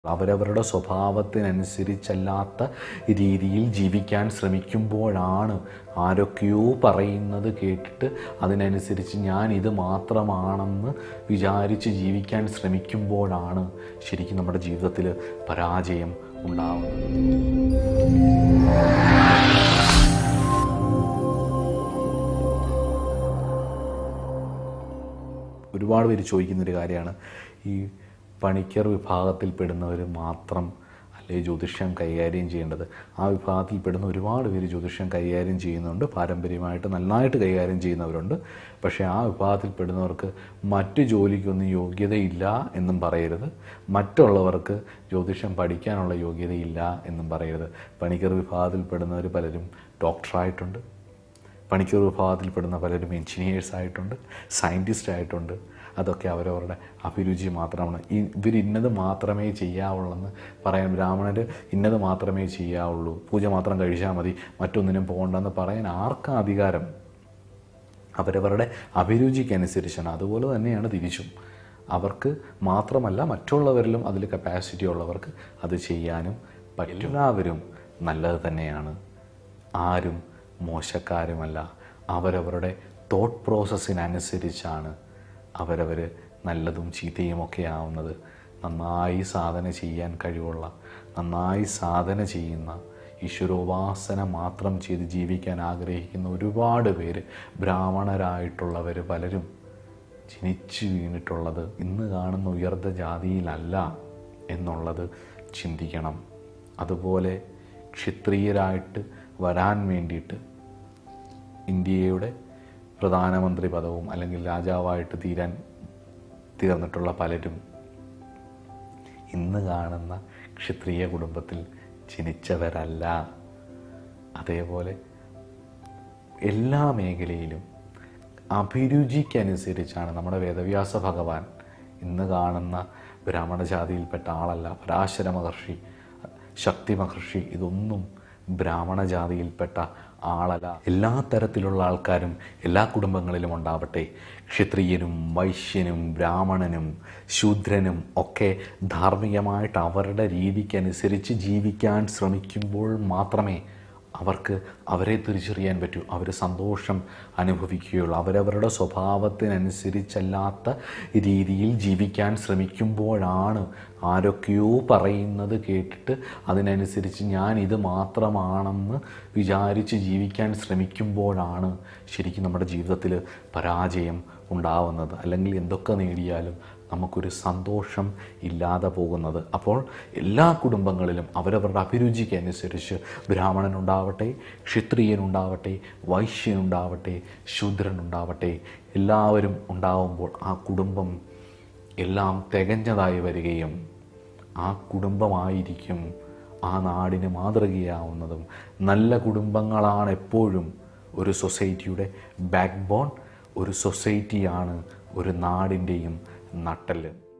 അവരവരുടെ സ്വഭാവത്തിനനുസരിച്ചല്ലാത്ത രീതിയിൽ ജീവിക്കാൻ ശ്രമിക്കുമ്പോഴാണ് ആരൊക്കെയോ പറയുന്നത് കേട്ടിട്ട് അതിനനുസരിച്ച് ഞാൻ ഇത് മാത്രമാണെന്ന് വിചാരിച്ച് ജീവിക്കാൻ ശ്രമിക്കുമ്പോഴാണ് ശരിക്കും നമ്മുടെ ജീവിതത്തിൽ പരാജയം ഉണ്ടാവുന്നത് ഒരുപാട് പേര് ചോദിക്കുന്നൊരു കാര്യമാണ് ഈ പണിക്കർ വിഭാഗത്തിൽപ്പെടുന്നവർ മാത്രം അല്ലെ ജ്യോതിഷം കൈകാര്യം ചെയ്യേണ്ടത് ആ വിഭാഗത്തിൽപ്പെടുന്ന ഒരുപാട് പേര് ജ്യോതിഷം കൈകാര്യം ചെയ്യുന്നുണ്ട് പാരമ്പര്യമായിട്ട് നന്നായിട്ട് കൈകാര്യം ചെയ്യുന്നവരുണ്ട് പക്ഷേ ആ വിഭാഗത്തിൽപ്പെടുന്നവർക്ക് മറ്റ് ജോലിക്കൊന്നും യോഗ്യതയില്ല എന്നും പറയരുത് മറ്റുള്ളവർക്ക് ജ്യോതിഷം പഠിക്കാനുള്ള യോഗ്യതയില്ല എന്നും പറയരുത് പണിക്കർ വിഭാഗത്തിൽപ്പെടുന്നവർ പലരും ഡോക്ടറായിട്ടുണ്ട് പണിക്കൂർ വിഭാഗത്തിൽപ്പെടുന്ന പലരും എൻജിനീയേഴ്സ് ആയിട്ടുണ്ട് സയൻറ്റിസ്റ്റ് ആയിട്ടുണ്ട് അതൊക്കെ അവരവരുടെ അഭിരുചി മാത്രമാണ് ഈ ഇവർ ഇന്നത് മാത്രമേ ചെയ്യാവുള്ളെന്ന് പറയാൻ ബ്രാഹ്മണർ ഇന്നത് മാത്രമേ ചെയ്യാവുള്ളൂ പൂജ മാത്രം കഴിച്ചാൽ മതി മറ്റൊന്നിനും പോകണ്ടെന്ന് പറയാൻ ആർക്കാ അധികാരം അവരവരുടെ അഭിരുചിക്കനുസരിച്ചാണ് അതുപോലെ തന്നെയാണ് തിരിച്ചും അവർക്ക് മാത്രമല്ല മറ്റുള്ളവരിലും അതിൽ കപ്പാസിറ്റി ഉള്ളവർക്ക് അത് ചെയ്യാനും പറ്റും എല്ലാവരും നല്ലത് തന്നെയാണ് ആരും മോശക്കാരുമല്ല അവരവരുടെ തോട്ട് പ്രോസസ്സിനനുസരിച്ചാണ് അവരവർ നല്ലതും ചീത്തയും ഒക്കെ ആവുന്നത് നന്നായി സാധന ചെയ്യാൻ കഴിവുള്ള നന്നായി സാധന ചെയ്യുന്ന ഈശ്വരോപാസന മാത്രം ചെയ്ത് ജീവിക്കാൻ ആഗ്രഹിക്കുന്ന ഒരുപാട് പേര് ബ്രാഹ്മണരായിട്ടുള്ളവർ പലരും ജനിച്ചു വീണിട്ടുള്ളത് ഇന്ന് കാണുന്ന ഉയർന്ന ജാതിയിലല്ല എന്നുള്ളത് ചിന്തിക്കണം അതുപോലെ ക്ഷത്രിയരായിട്ട് വരാൻ വേണ്ടിയിട്ട് ഇന്ത്യയുടെ പ്രധാനമന്ത്രി പദവും അല്ലെങ്കിൽ രാജാവായിട്ട് തീരാൻ തീർന്നിട്ടുള്ള പലരും ഇന്ന് കാണുന്ന ക്ഷത്രിയ കുടുംബത്തിൽ ജനിച്ചവരല്ല അതേപോലെ എല്ലാ മേഖലയിലും അഭിരുചിക്കനുസരിച്ചാണ് നമ്മുടെ വേദവ്യാസ ഭഗവാൻ ഇന്ന് കാണുന്ന ബ്രാഹ്മണജാതിയിൽപ്പെട്ട ആളല്ല പരാശര മഹർഷി ശക്തി മഹർഷി ഇതൊന്നും ബ്രാഹ്മണ ജാതിയിൽപ്പെട്ട ആളല്ല എല്ലാ തരത്തിലുള്ള ആൾക്കാരും എല്ലാ കുടുംബങ്ങളിലും ഉണ്ടാവട്ടെ ക്ഷത്രിയനും വൈശ്യനും ബ്രാഹ്മണനും ശൂദ്രനും ഒക്കെ ധാർമ്മികമായിട്ട് അവരുടെ രീതിക്കനുസരിച്ച് ജീവിക്കാൻ ശ്രമിക്കുമ്പോൾ മാത്രമേ അവർക്ക് അവരെ തിരിച്ചറിയാൻ പറ്റൂ അവർ സന്തോഷം അനുഭവിക്കുകയുള്ളൂ അവരവരുടെ സ്വഭാവത്തിനനുസരിച്ചല്ലാത്ത രീതിയിൽ ജീവിക്കാൻ ശ്രമിക്കുമ്പോഴാണ് ആരൊക്കെയോ പറയുന്നത് കേട്ടിട്ട് അതിനനുസരിച്ച് ഞാൻ ഇത് മാത്രമാണെന്ന് വിചാരിച്ച് ജീവിക്കാൻ ശ്രമിക്കുമ്പോഴാണ് ശരിക്കും നമ്മുടെ ജീവിതത്തിൽ പരാജയം ഉണ്ടാവുന്നത് അല്ലെങ്കിൽ എന്തൊക്കെ നേടിയാലും നമുക്കൊരു സന്തോഷം ഇല്ലാതെ പോകുന്നത് അപ്പോൾ എല്ലാ കുടുംബങ്ങളിലും അവരവരുടെ അഭിരുചിക്ക് അനുസരിച്ച് ബ്രാഹ്മണനുണ്ടാവട്ടെ ക്ഷത്രിയനുണ്ടാവട്ടെ വൈശ്യനുണ്ടാവട്ടെ ശൂദ്രനുണ്ടാവട്ടെ എല്ലാവരും ഉണ്ടാവുമ്പോൾ ആ കുടുംബം എല്ലാം തികഞ്ഞതായി വരികയും ആ കുടുംബമായിരിക്കും ആ നാടിന് മാതൃകയാവുന്നതും നല്ല കുടുംബങ്ങളാണ് എപ്പോഴും ഒരു സൊസൈറ്റിയുടെ ബാക്ക് ബോൺ ഒരു സൊസൈറ്റിയാണ് ഒരു നാടിൻ്റെയും നട്ടല്